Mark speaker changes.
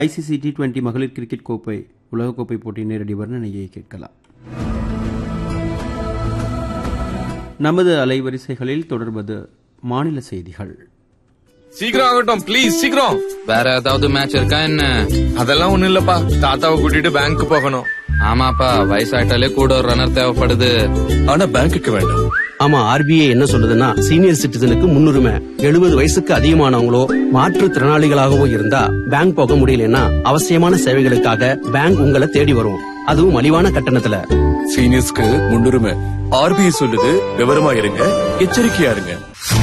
Speaker 1: ICC T twenty மகளிர் cricket கோப்பை உலகக்கோப்பை போட்டி நேரடி வர்ணனையை கேட்கலாம் நமது அலைவரிசைகளில் தொடர்வது மாநில செய்திகள்
Speaker 2: சீக்கிரம் ஆகட்டும் ப்ளீஸ் சீக்கிரம்
Speaker 3: வேற ஏதாவது மேட்ச் இருக்கா என்ன
Speaker 2: அதெல்லாம் ஒண்ணும் இல்லப்பா தாத்தாவை கூட்டிட்டு பேங்க் போகணும்
Speaker 3: ஆமாப்பா வயசாயிட்டாலே கூட ஒரு ரன்னர் தேவைப்படுது
Speaker 4: ஆனா பேங்க்குக்கு வேண்டாம்
Speaker 5: ஆமா ஆர்பிஐ என்ன சொல்லுதுன்னா சீனியர் சிட்டிசனுக்கு முன்னுரிமை எழுபது வயசுக்கு அதிகமானவங்களோ மாற்றுத்திறனாளிகளாகவோ இருந்தா பேங்க் போக முடியலன்னா அவசியமான சேவைகளுக்காக பேங்க் உங்களை தேடி வரும் அதுவும் மலிவான கட்டணத்துல
Speaker 4: சீனியர்ஸ்க்கு முன்னுரிமை ஆர்பிஐ சொல்லுது விவரமா இருங்க எச்சரிக்கையா இருங்க